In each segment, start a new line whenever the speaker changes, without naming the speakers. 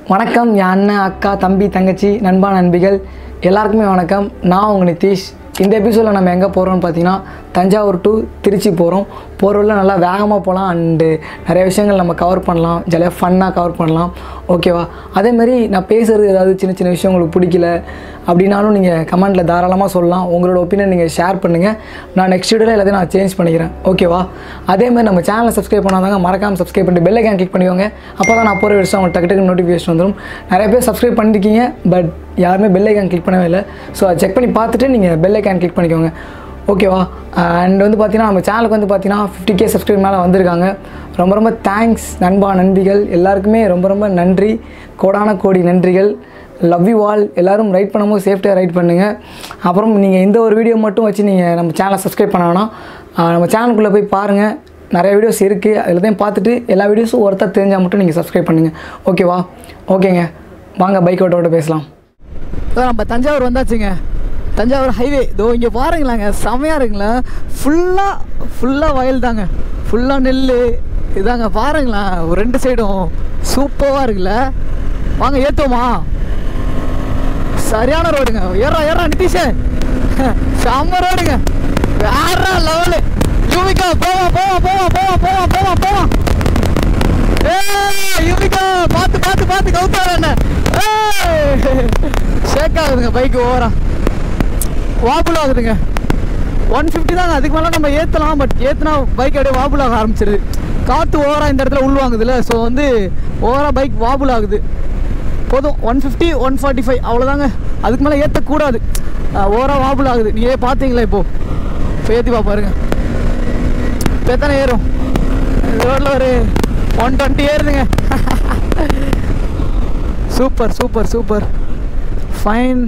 வணக்கம் என் அண்ணன் அக்கா தம்பி தங்கச்சி நண்பா நண்பிகள் எல்லாருக்குமே வணக்கம் நான் உங்கள் நிதிஷ் இந்த எபிசோடில் நம்ம எங்கே போகிறோம்னு பார்த்தீங்கன்னா தஞ்சாவூர் டு திருச்சி போகிறோம் போகிறவள்ள நல்லா வேகமாக போகலாம் அண்டு நிறைய விஷயங்கள் நம்ம கவர் பண்ணலாம் ஜாலியாக ஃபன்னாக கவர் பண்ணலாம் ஓகேவா அதேமாதிரி நான் பேசுகிறது ஏதாவது சின்ன சின்ன விஷயம் உங்களுக்கு பிடிக்கல அப்படின்னாலும் நீங்கள் கமெண்ட்டில் தாராளமாக சொல்லலாம் உங்களோட ஒப்பீனியன் நீங்கள் ஷேர் பண்ணுங்கள் நான் நெக்ஸ்ட் வீடியோவில் எல்லாத்தையும் நான் சேஞ்ச் பண்ணிக்கிறேன் ஓகேவா அதேமாதிரி நம்ம சேனலை சப்ஸ்கிரைப் பண்ணாதாங்க மறக்காமல் சப்ஸ்கிரைப் பண்ணிட்டு பெல் ஐக்கான் கிளிக் பண்ணிக்கோங்க அப்போ தான் நான் போகிற விஷயம் உங்களுக்கு டக்கு டக்கு நோட்டிஃபிகேஷன் வந்துடும் நிறைய பேர் சப்ஸ்கிரைப் பண்ணிருக்கீங்க பட் யாருமே பெல் ஐக்கான் கிளிக் பண்ணவே இல்லை ஸோ அதை செக் பண்ணி பார்த்துட்டு நீங்கள் பெல் ஐக்கான் கிளிக் பண்ணிக்கோங்க ஓகேவா அண்ட் வந்து பார்த்தீங்கன்னா நம்ம சேனலுக்கு வந்து பார்த்தீங்கன்னா ஃபிஃப்டி கே சப்ஸ்கிரைப் மேலே வந்திருக்காங்க ரொம்ப ரொம்ப தேங்க்ஸ் நண்பா நண்பிகள் எல்லாருக்குமே ரொம்ப ரொம்ப நன்றி கோடான கோடி நன்றிகள் லவ் யூ ஆல் எல்லோரும் ரைட் பண்ணும்போது சேஃப்டியாக ரைட் பண்ணுங்கள் அப்புறம் நீங்கள் இந்த ஒரு வீடியோ மட்டும் வச்சு நீங்கள் நம்ம சேனலை சப்ஸ்கிரைப் பண்ண வேணாம் ஆஹ் நம்ம சேனலுக்குள்ளே போய் பாருங்கள் நிறைய வீடியோஸ் இருக்குது எல்லாத்தையும் பார்த்துட்டு எல்லா வீடியோஸும் ஒருத்தர் தெரிஞ்சால் மட்டும் நீங்கள் சப்ஸ்கிரைப் பண்ணுங்கள் ஓகேவா ஓகேங்க வாங்க பைக் ஓட்டோட பேசலாம்
அதான் நம்ம தஞ்சாவூர் வந்தாச்சுங்க தஞ்சாவூர் ஹைவே இதோ இங்கே பாருங்களாங்க செமையாக இருக்குங்களா ஃபுல்லாக ஃபுல்லாக வயல் தாங்க ஃபுல்லாக நெல் இதாங்க பாருங்களேன் ஒரு ரெண்டு சைடும் சூப்பராக இருக்குல்ல வாங்க ஏற்றுவோமா சரியான ரோடுங்க ஏறா ஏறா நிதிஷே செம்ம ரோடுங்க வேற லெவலு யூமிக்கா போவா போவா போவா போவா போவா போவா போவா ஏய் யூமிக்கா பார்த்து பார்த்து பார்த்து கவுத்தார என்ன ஷேக் ஆகுதுங்க பைக்கு ஓவரா வாபுல் ஆகுதுங்க ஒன் ஃபிஃப்டி தாங்க அதுக்கு மேலே நம்ம ஏற்றலாம் பட் ஏற்றினா பைக் அப்படியே வாபுல் ஆக ஆரம்பிச்சிருது காற்று ஓவராக இந்த இடத்துல உள்வாங்குதுல்ல ஸோ வந்து ஓவராக பைக் வாபுல் ஆகுது போதும் one fifty one forty five அவ்வளோதாங்க அதுக்கு மேலே ஏற்றக்கூடாது ஓவராக வாபுல் ஆகுது நீங்கள் பார்த்தீங்களா இப்போது இப்போ ஏற்றி பா பாருங்க இப்போ எத்தனை ஏறும் ரோட்டில் ஒரு ஒன் டுவெண்ட்டி ஏறுதுங்க சூப்பர் சூப்பர் சூப்பர் ஃபைன்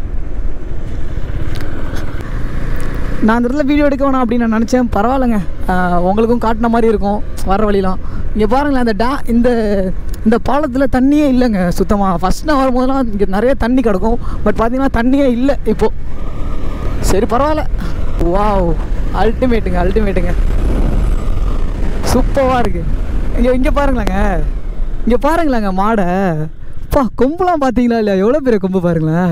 நான் அந்த இடத்துல வீடியோ எடுக்க வேணாம் அப்படின்னு நான் நினச்சேன் பரவாயில்லைங்க ஆஹ் உங்களுக்கும் காட்டின மாதிரி இருக்கும் வர வழிலாம் இங்கே பாருங்களேன் அந்த டே இந்த இந்த பாலத்தில் தண்ணியே இல்லைங்க சுத்தமாக ஃபஸ்ட் நான் வரும்போதெல்லாம் இங்கே நிறைய தண்ணி கிடக்கும் பட் பார்த்தீங்கன்னா தண்ணியே இல்லை இப்போது சரி பரவாயில்ல வாவ் அல்டிமேட்டுங்க அல்டிமேட்டுங்க சூப்பராக இருக்குது இங்கே இங்கே பாருங்களேங்க இங்கே பாருங்களேங்க மாடை அப்பா கொம்புலாம் பார்த்தீங்களா இல்லையா எவ்வளோ பெரிய கொம்பு பாருங்களேன்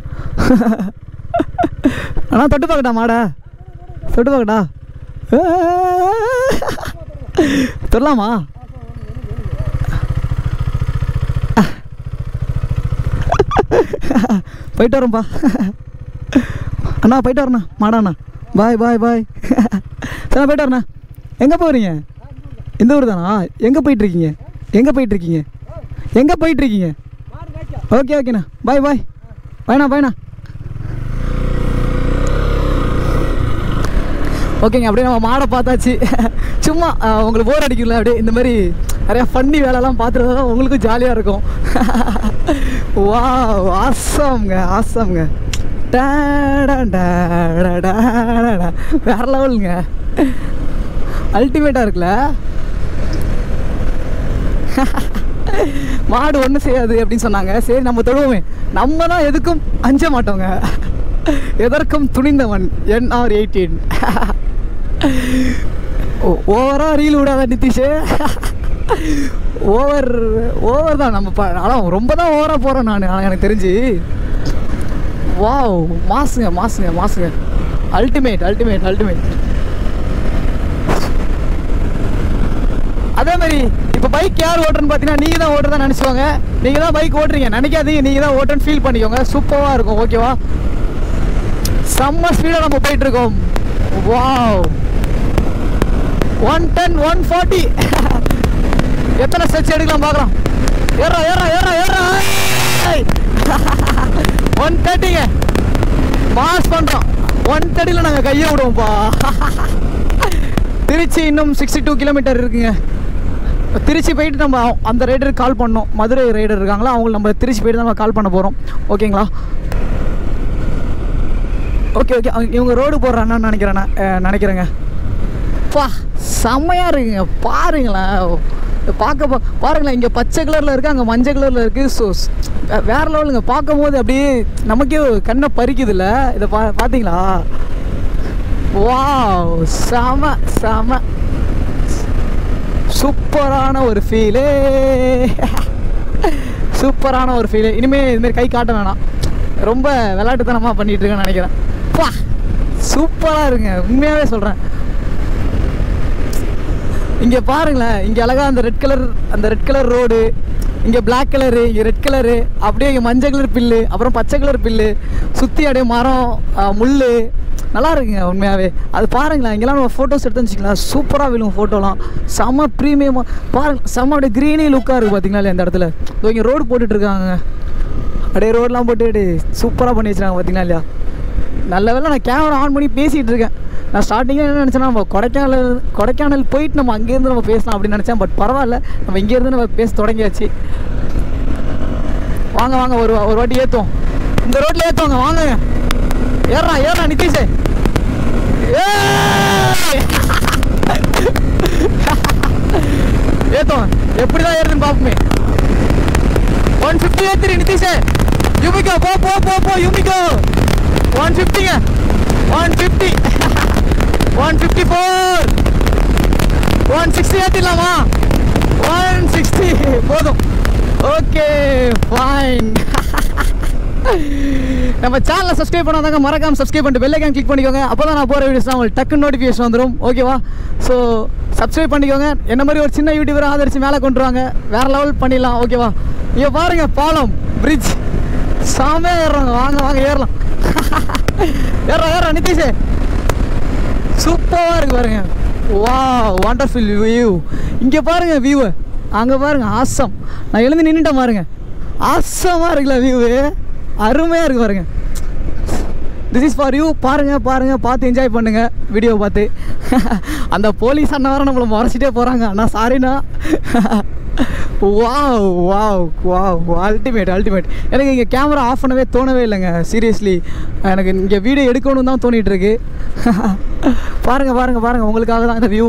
அண்ணா தொட்டு பார்க்கட்டா மாடை தொட்டு பார்க்கட்டா தொடலாமா போயிட்டு வரோம்ப்பா அண்ணா போயிட்டு வரண்ணா மாடாண்ணா பாய் பாய் பாய் சரி போயிட்டு வரண்ணா எங்கே போகிறீங்க இந்த ஊர் தானா எங்கே போயிட்டுருக்கீங்க எங்கே போயிட்டுருக்கீங்க எங்கே போயிட்டுருக்கீங்க ஓகே ஓகேண்ணா பாய் பாய் பாய்ண்ணா பாய்ண்ணா ஓகேங்க அப்படியே நம்ம மாடை பார்த்தாச்சு சும்மா அஹ், உங்களுக்கு போர் அடிக்கல அப்படியே இந்த மாதிரி நிறையா ஃபன்னி வேலைலாம் பார்த்துட்டு தான் உங்களுக்கும் ஜாலியாக இருக்கும் வா ஆசம்ங்க ஆசம்ங்க வேற லெவலுங்க அல்டிமேட்டாக இருக்குல்ல மாடு ஒன்றும் செய்யாது அப்படின்னு சொன்னாங்க சரி நம்ம தொழுவோமே நம்ம தான் எதுக்கும் அஞ்ச மாட்டோங்க எதற்கும் துணிந்தவன் என்ஆர் எயிட்டீன் ஓவரா ரீல் விடாத நிதிஷு ஓவர் ஓவர் தான் நம்ம ப- ஆனால் ரொம்ப தான் ஓவராக போகிறேன் நான் ஆனால் எனக்கு தெரிஞ்சு வாவ் மாசுங்க மாசுங்க மாசுங்க அல்டிமேட் அல்டிமேட் அல்டிமேட் அதே மாதிரி இப்போ பைக் யார் ஓட்டுறன்னு பார்த்தீங்கன்னா நீங்கள் தான் ஓட்டுறதா நினச்சிவாங்க நீங்கள் தான் பைக் ஓட்டுறீங்க நினைக்காதீங்க நீங்கள் தான் ஓட்டுன்னு ஃபீல் பண்ணிக்கோங்க சூப்பராக இருக்கும் ஓகேவா செம்ம ஸ்பீடாக நம்ம போயிட்டு இருக்கோம் wow one ten one forty எத்தனை ஸ்டெச் எடுக்கலாம் பார்க்கலாம் ஏறா ஏறா ஏறா ஏறா ஒன் தேர்ட்டிங்க பாஸ் பண்ணுறோம் ஒன் தேர்ட்டியில் நாங்கள் கையை விடுவோம்ப்பா திருச்சி இன்னும் சிக்ஸ்டி டூ கிலோமீட்டர் இருக்குங்க திருச்சி போயிட்டு நம்ம அந்த ரைடருக்கு கால் பண்ணோம் மதுரை ரைடர் இருக்காங்களா அவங்களுக்கு நம்ம திருச்சி போயிட்டு தான் நம்ம கால் பண்ண போகிறோம் ஓகேங்களா ஓகே ஓகே இவங்க ரோடு போடுறான்னு நினைக்கிறேன் நான், அஹ், நினைக்கிறேங்க பா செம்மையாக இருக்குங்க பாருங்களேன் பார்க்க பா பாருங்களேன் இங்கே பச்சை கலரில் இருக்குது அங்கே மஞ்சள் கலரில் இருக்குது ஸோ வேறு லெவலுங்க பார்க்கும் போது அப்படியே நமக்கே கண்ணை பறிக்குதுல்ல இதை பா பார்த்தீங்களா வாவ் செம செம சூப்பரான ஒரு ஃபீலே சூப்பரான ஒரு ஃபீல் இனிமேல் இதுமாரி கை காட்ட வேணாம் ரொம்ப விளையாட்டுத்தனமாக பண்ணிட்டு இருக்கேன்னு நினைக்கிறேன் பா சூப்பராக இருங்க உண்மையாகவே சொல்கிறேன் இங்கே பாருங்களேன் இங்கே அழகா அந்த ரெட் கலர் அந்த ரெட் கலர் ரோடு இங்கே Black கலரு இங்கே ரெட் கலரு அப்படியே இங்கே மஞ்சள் கலர் பில்லு அப்புறம் பச்சை கலர் பில்லு சுற்றி அப்படியே மரம் ஆ, முள்ளு நல்லா இருக்குங்க உண்மையாகவே அது பாருங்களேன் இங்கெல்லாம் நம்ம ஃபோட்டோஸ் எடுத்து வச்சுக்கலாம் சூப்பராக விழும் ஃபோட்டோலாம் செம்ம ப்ரீமியமாக பாருங்க செம்ம அப்படியே க்ரீனி லுக்காக இருக்குது பார்த்தீங்களா இல்லையா இந்த இடத்துல இதோ இங்கே ரோடு போட்டுட்ருக்காங்க அப்படியே ரோடெலாம் போட்டு அப்படியே சூப்பராக பண்ணி வச்சுருக்காங்க பார்த்தீங்களா இல்லையா நல்ல வேளை நான் கேமரா ஆன் பண்ணி பேசிகிட்டு இருக்கேன் நான் ஸ்டார்டிங்கில் என்ன நினச்சேன்னா நம்ம கொடைக்கானல் கொடைக்கானல் போயிட்டு நம்ம அங்கேருந்து நம்ம பேசலாம் அப்படின்னு நினச்சேன் பட் பரவாயில்ல நம்ம இங்கேருந்து நம்ம பேச தொடங்கியாச்சு வாங்க வாங்க ஒரு ஒரு வாட்டி ஏற்றுவோம் இந்த ரோட்டில் ஏற்றுவாங்க வாங்க ஏறா ஏறா நிதிஷே ஏய்! ஏத்துவோம் எப்படிதான் ஏறுதுன்னு பார்ப்போமே ஒன் ஃபிஃப்டி ஏத்திரி நிதிஷே யூமிகோ போ போ போ போ யூமிகோ ஒன் ஃபிஃப்டிங்க one fifty one fifty four one sixty ஏற்றிடலாமா ஒன் சிக்ஸ்டி போதும் ஓகே ஃபைன் நம்ம சேனலை சப்ஸ்கிரைப் பண்ணாதாங்க மறக்காம சப்ஸ்கிரைப் பண்ணிட்டு பெல்லைக்கான் கிளிக் பண்ணிக்கோங்க அப்போ தான் நான் போகிற வீடியோஸ்லாம் உங்களுக்கு டக்கு நோட்டிஃபிகேஷன் வந்துடும் ஓகேவா ஸோ சப்ஸ்கிரைப் பண்ணிக்கோங்க என்ன மாதிரி ஒரு சின்ன யூடியூபரை ஆதரிச்சு மேலே கொண்டு வாங்க வேறு லெவல் பண்ணிடலாம் ஓகேவா இங்கே பாருங்க பாலம் பிரிட்ஜ் செமையாக ஏறுறாங்க வாங்க வாங்க ஏறலாம் ஏறா ஏறா நிதிஷே சூப்பராக இருக்கு பாருங்க வா வண்டர்ஃபுல் வியூ இங்கே பாருங்க வியூவை அங்கே பாருங்க ஆசம் நான் எழுந்து நின்றுட்டேன் பாருங்க ஆசமாக இருக்குல்ல வியூவு அருமையாக இருக்கு பாருங்க திஸ் இஸ் ஃபார் யூ பாருங்க பாருங்க பார்த்து என்ஜாய் பண்ணுங்க வீடியோ பார்த்து அந்த போலீஸ் அண்ணா வர நம்மளை முறைச்சிட்டே போகிறாங்க அண்ணா சாரிண்ணா wow wow wow ultimate ultimate எனக்கு இங்கே கேமரா ஆஃப் பண்ணவே தோணவே இல்லைங்க சீரியஸ்லி எனக்கு இங்கே வீடியோ எடுக்கணும்னு தான் தோணிட்டு இருக்கு பாருங்க பாருங்க பாருங்க உங்களுக்காக தான் இந்த வியூ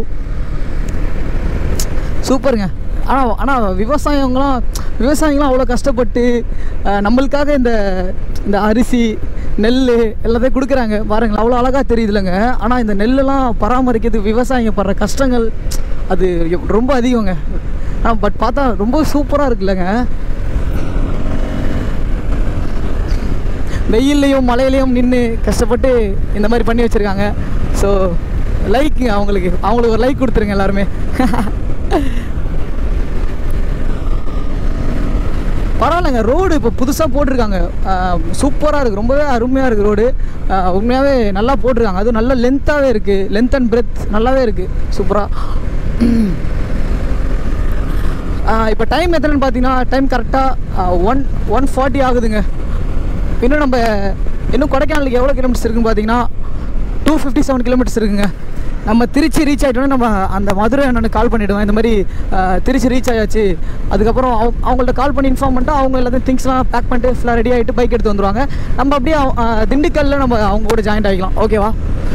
சூப்பருங்க ஆனால் ஆனால் விவசாயங்களாம் விவசாயிங்களாம் அவ்வளோ கஷ்டப்பட்டு அஹ், நம்மளுக்காக இந்த இந்த அரிசி நெல் எல்லாத்தையும் கொடுக்குறாங்க பாருங்களேன் அவ்வளோ அழகாக தெரியுதுலங்க ஆனால் இந்த நெல்லெல்லாம் பராமரிக்கிறது விவசாயிங்க படுற கஷ்டங்கள் அது எப்- ரொம்ப அதிகங்க ஆனால் பட் பார்த்தா ரொம்ப சூப்பராக இருக்குல்லங்க வெயில்லையும் மழையிலையும் நின்று கஷ்டப்பட்டு இந்த மாதிரி பண்ணி வச்சுருக்காங்க ஸோ லைக் அவங்களுக்கு அவங்களுக்கு ஒரு லைக் கொடுத்துருங்க எல்லாருமே பரவாயில்லைங்க ரோடு இப்போ புதுசாக போட்டிருக்காங்க சூப்பராக இருக்குது ரொம்பவே அருமையாக இருக்குது ரோடு உண்மையாகவே நல்லா போட்டிருக்காங்க அதுவும் நல்ல லென்த்தாகவே இருக்குது லென்த் அண்ட் பிரெத் நல்லாவே இருக்குது சூப்பராக இப்போ டைம் எத்தனைன்னு பார்த்தீங்கன்னா டைம் கரெக்டாக ஒன் ஒன் ஃபார்ட்டி ஆகுதுங்க இன்னும் நம்ம இன்னும் கொடைக்கானலுக்கு எவ்வளோ கிலோமீட்டர்ஸ் இருக்குன்னு பார்த்தீங்கன்னா டூ ஃபிஃப்டி செவன் கிலோமீட்டர்ஸ் இருக்குங்க நம்ம திருச்சி ரீச் ஆகிட்டோன்னே நம்ம அந்த மதுரை அண்ணனுக்கு கால் பண்ணிவிடுவோம் இந்த மாதிரி அஹ், திருச்சி ரீச் ஆயாச்சு அதுக்கப்புறம் அவங்க அவங்கள்ட்ட கால் பண்ணி இன்ஃபார்ம் பண்ணிட்டு அவங்க எல்லாத்தையும் திங்ஸ்லாம் பேக் பண்ணிட்டு ஃபுல்லாக ரெடி ஆகிட்டு பைக் எடுத்து வந்துருவாங்க நம்ம அப்படியே அவ- அஹ், திண்டுக்கல்ல நம்ம அவங்க கூட ஜாயின்ட் ஆகிக்கலாம் ஓகேவா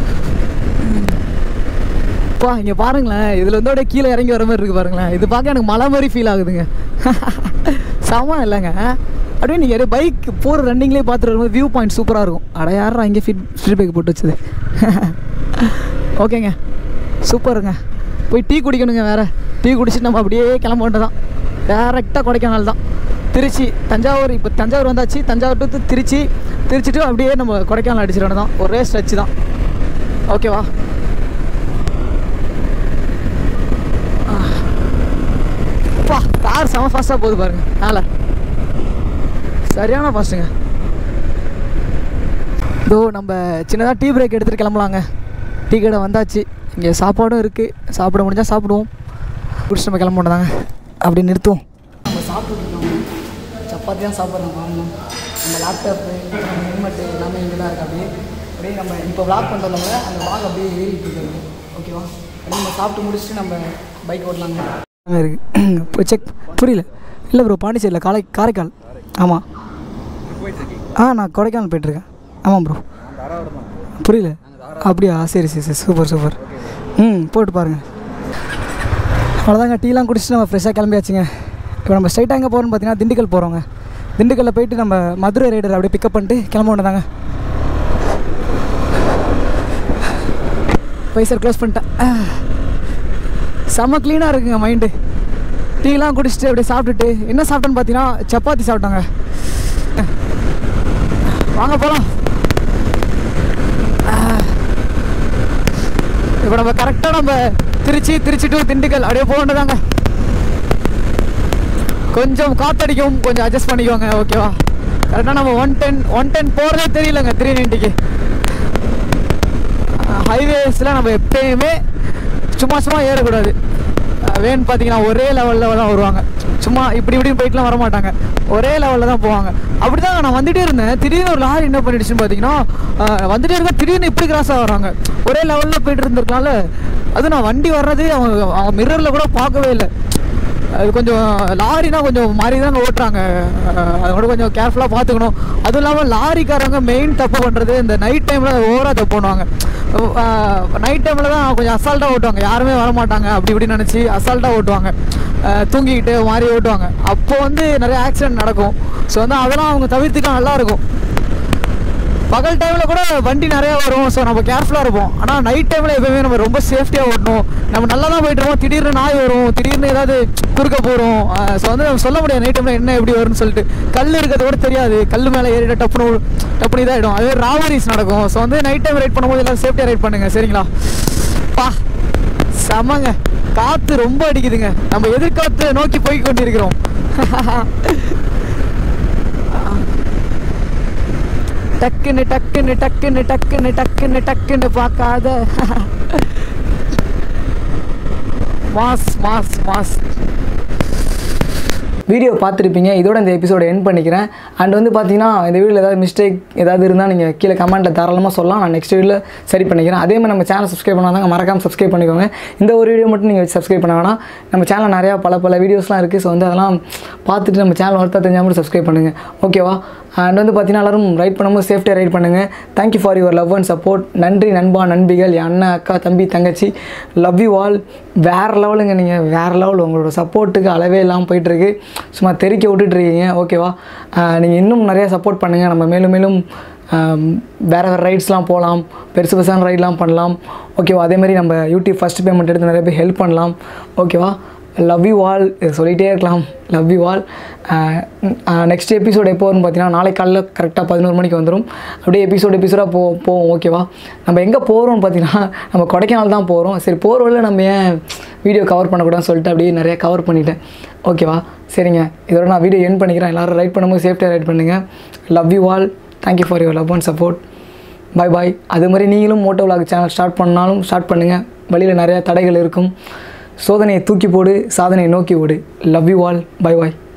அப்பா இங்கே பாருங்களேன் இதில் வந்து அப்படியே கீழே இறங்கி வர மாதிரி இருக்குது பாருங்களேன் இது பார்க்க எனக்கு மலை மாதிரி ஃபீல் ஆகுதுங்க செம இல்லைங்க அப்படியே நீங்கள் பைக் போகிற ரன்னிங்லேயே பார்த்துட்டு வரும்போது வியூ பாயிண்ட் சூப்பராக இருக்கும் அட யாரா இங்கே ஃபீட் ஃபீட் பைக் போட்டு வச்சது ஓகேங்க சூப்பருங்க போய் டீ குடிக்கணுங்க வேறு டீ குடிச்சிட்டு நம்ம அப்படியே கிளம்ப வேண்டியதான் டேரெக்டாக கொடைக்கானல் தான் திருச்சி தஞ்சாவூர் இப்போ தஞ்சாவூர் வந்தாச்சு தஞ்சாவூர் to திருச்சி திருச்சிட்டு அப்படியே நம்ம கொடைக்கானல் அடிச்சிட வேண்டியதான் ஒரே ஸ்ட்ரெச் தான் ஓகேவா அப்பா கார் செம ஃபாஸ்ட்டாக போகுது பாருங்க மேலே சரியான ஃபாஸ்ட்டுங்க இதோ நம்ம சின்னதாக டீ பிரேக் எடுத்துகிட்டு கிளம்பலாங்க டீ கடை வந்தாச்சு இங்கே சாப்பாடும் இருக்குது சாப்பிட முடிஞ்சால் சாப்பிடுவோம் குடிச்சு நம்ம கிளம்ப மாட்டோதாங்க அப்படி நிறுத்துவோம் நம்ம சாப்பிட்டுருக்கோம் சப்பாத்தி தான் சாப்பிட்றோம் வாங்கணும் நம்ம லேப்டாப்பு நம்ம ஹெல்மெட்டு எல்லாமே இங்கே தான் இருக்குது அப்படியே அப்படியே நம்ம இப்போ விளாக் பண்ணுறதுனால அந்த வாக் அப்படியே ஏறிட்டு இருக்காங்க ஓகேவா அப்படியே நம்ம சாப்பிட்டு முடிச்சுட்டு நம்ம பைக் ஓட்டலாங்க இருக்கு இப்போ செக் புரியல இல்லை ப்ரோ பாண்டிச்சேரியில் காலை காரைக்கால் ஆமாம் ஆ நான் கொடைக்கானல் போயிட்டுருக்கேன் ஆமாம் ப்ரோ புரியல அப்படியா சரி சரி சரி சூப்பர் சூப்பர் ம் போட்டு பாருங்கள் அவ்வளோதாங்க டீலாம் குடிச்சிட்டு நம்ம ஃப்ரெஷ்ஷாக கிளம்பியாச்சுங்க இப்போ நம்ம ஸ்ட்ரைட்டாக எங்கே போகிறோம்னு பார்த்தீங்கன்னா திண்டுக்கல் போகிறோங்க திண்டுக்கல்ல போயிட்டு நம்ம மதுரை ரைடர் அப்படியே பிக்கப் பண்ணிட்டு கிளம்ப வேண்டியதாங்க பைசர் க்ளோஸ் பண்ணிட்டேன் ஆ. செம்ம க்ளீனாக இருக்குங்க மைண்டு டீலாம் குடிச்சிட்டு அப்படியே சாப்பிட்டுட்டு என்ன சாப்பிட்டேன்னு பார்த்தீங்கன்னா சப்பாத்தி சாப்பிட்டாங்க வாங்க போகலாம் இப்போ நம்ம கரெக்டாக நம்ம திருச்சி திருச்சி டு திண்டுக்கல் அப்படியே போக வேண்டியதாங்க கொஞ்சம் காத்தடிக்கும் கொஞ்சம் அட்ஜஸ்ட் பண்ணிக்கோங்க ஓகேவா கரெக்டாக நம்ம ஒன் டென் ஒன் டென் போகிறதே தெரியலங்க த்ரீ நைன்ட்டிக்கு ஹைவேஸில் நம்ம எப்பயுமே சும்மா சும்மா ஏறக்கூடாது வேன் பார்த்தீங்கன்னா ஒரே லெவலில் தான் வருவாங்க சும்மா இப்படி இப்படி போயிட்டுலாம் வர மாட்டாங்க ஒரே லெவலில் தான் போவாங்க அப்படி தான் நான் வந்துட்டே இருந்தேன் திடீர்னு ஒரு லாரி என்ன பண்ணிடுச்சுன்னு பார்த்தீங்கன்னா அஹ், வந்துட்டே இருக்க திடீர்னு இப்படி கிராஸாக வராங்க ஒரே லெவலில் போயிட்டு இருந்திருக்கனால அது நான் வண்டி வர்றது அவன் அவன் மிரரில் கூட பார்க்கவே இல்லை அது கொஞ்சம் லாரினா கொஞ்சம் மாறி தாங்க ஓட்டுறாங்க அஹ் அதை கூட கொஞ்சம் கேர்ஃபுல்லாக பார்த்துக்கணும் அதுவும் இல்லாமல் லாரிக்காரங்க மெயின் தப்பு பண்ணுறது இந்த நைட் டைமில் ஓவராக தப்பு பண்ணுவாங்க நைட் டைமில் தான் கொஞ்சம் அசால்ட்டாக ஓட்டுவாங்க யாருமே வர மாட்டாங்க அப்படி இப்படி நினச்சி அசால்ட்டாக ஓட்டுவாங்க அஹ் தூங்கிக்கிட்டு மாறி ஓட்டுவாங்க அப்போ வந்து நிறைய ஆக்சிடென்ட் நடக்கும் ஸோ வந்து அதெல்லாம் அவங்க தவிர்த்துக்க நல்லா இருக்கும் பகல் டைமில் கூட வண்டி நிறையா வரும் ஸோ நம்ம கேர்ஃபுல்லாக இருப்போம் ஆனால் நைட் டைமில் எப்பவுமே நம்ம ரொம்ப சேஃப்டியாக ஓட்டணும் நம்ம நல்லா தான் போயிட்டு இருப்போம் திடீர்னு நாய் வரும் திடீர்னு ஏதாவது குறுக்க போகிறோம் ஸோ வந்து நம்ம சொல்ல முடியாது நைட் டைமில் என்ன எப்படி வரும்னு சொல்லிட்டு கல் இருக்கிறது கூட தெரியாது கல் மேலே ஏறிட டப்புனு விழு- டப்புனு இதாகிடும் அதே ராவரிஸ் நடக்கும் ஸோ வந்து நைட் டைம் ரைட் பண்ணும்போது எல்லாம் சேஃப்டியாக ரைட் பண்ணுங்க சரிங்களா பா செமங்க காற்று ரொம்ப அடிக்குதுங்க நம்ம எதிர்காற்று நோக்கி போய் கொண்டிருக்கிறோம் டக்குன்னு டக்குன்னு டக்குன்னு டக்குன்னு டக்குன்னு டக்குன்னு பார்க்காத மாஸ் மாஸ் மாஸ்
வீடியோ பார்த்துருப்பீங்க இதோட இந்த எபிசோட எண்ட் பண்ணிக்கிறேன் அண்ட் வந்து பார்த்தீங்கன்னா இந்த வீடியோவில் ஏதாவது மிஸ்டேக் ஏதாவது இருந்தால் நீங்கள் கீழே கமெண்ட்டில் தாராளமாக சொல்லலாம் நான் நெக்ஸ்ட் வீடியோவில் சரி பண்ணிக்கிறேன் அதே மாதிரி நம்ம சேனல் சப்ஸ்கிரைப் பண்ணாதாங்க மறக்காம சப்ஸ்கிரைப் பண்ணிக்கோங்க இந்த ஒரு வீடியோ மட்டும் நீங்கள் சப்ஸ்கிரைப் பண்ண வேணாம் நம்ம சேனலில் நிறையா பல பல வீடியோஸ்லாம் இருக்குது ஸோ வந்து அதெல்லாம் பார்த்துட்டு நம்ம சேனல் ஒருத்தா தெரிஞ்சால் மட்டும் சப்ஸ்கிரைப் பண்ணுங்கள் ஓகேவா அண்ட் வந்து பார்த்தீங்கன்னா எல்லாரும் ரைட் பண்ணும்போது சேஃப்டியாக ரைட் பண்ணுங்கள் thank you for your love and support நன்றி நண்பா நண்பிகள் என் அண்ணன் அக்கா தம்பி தங்கச்சி லவ் யூ ஆல் வேறு லெவலுங்க நீங்கள் வேறு லெவல் உங்களோட சப்போர்ட்டுக்கு அளவே இல்லாமல் போயிட்டுருக்கு சும்மா தெறிக்க விட்டுட்ருக்கீங்க ஓகேவா நீங்கள் இன்னும் நிறையா சப்போர்ட் பண்ணுங்கள் நம்ம மேலும் மேலும் ஆம், வேறு வேறு ரைட்ஸ்லாம் போகலாம் பெருசு பெருசான ரைட்லாம் பண்ணலாம் ஓகேவா அதே மாதிரி நம்ம யூடியூப் ஃபஸ்ட் பேமெண்ட் எடுத்து நிறைய பேர் ஹெல்ப் பண்ணலாம் ஓகேவா லவ் யூ ஆல் சொல்லிகிட்டே இருக்கலாம் love you all next episode எப்போ வரும்னு பார்த்தீங்கன்னா நாளை காலைல கரெக்டாக பதினோரு மணிக்கு வந்துடும் அப்படியே எபிசோட் எபிசோடாக போ போவோம் ஓகேவா நம்ம எங்கே போகிறோம்னு பார்த்தீங்கன்னா நம்ம கொடைக்கானல் தான் போகிறோம் சரி போகிற வழியில் நம்ம ஏன் வீடியோ கவர் பண்ணக்கூடாதுன்னு சொல்லிட்டு அப்படியே நிறைய கவர் பண்ணிட்டேன் ஓகேவா சரிங்க இதோட நான் வீடியோ என் பண்ணிக்கிறேன் எல்லோரும் ரைட் பண்ணும்போது சேஃப்டியாக ரைட் பண்ணுங்கள் love you all thank you for your love and support bye bye அது மாதிரி நீங்களும் மோட்டோ vlog சேனல் ஸ்டார்ட் பண்ணாலும் ஸ்டார்ட் பண்ணுங்கள் வழியில் நிறையா தடைகள் இருக்கும் சோதனையை தூக்கி போடு சாதனையை நோக்கி ஓடு love you all bye bye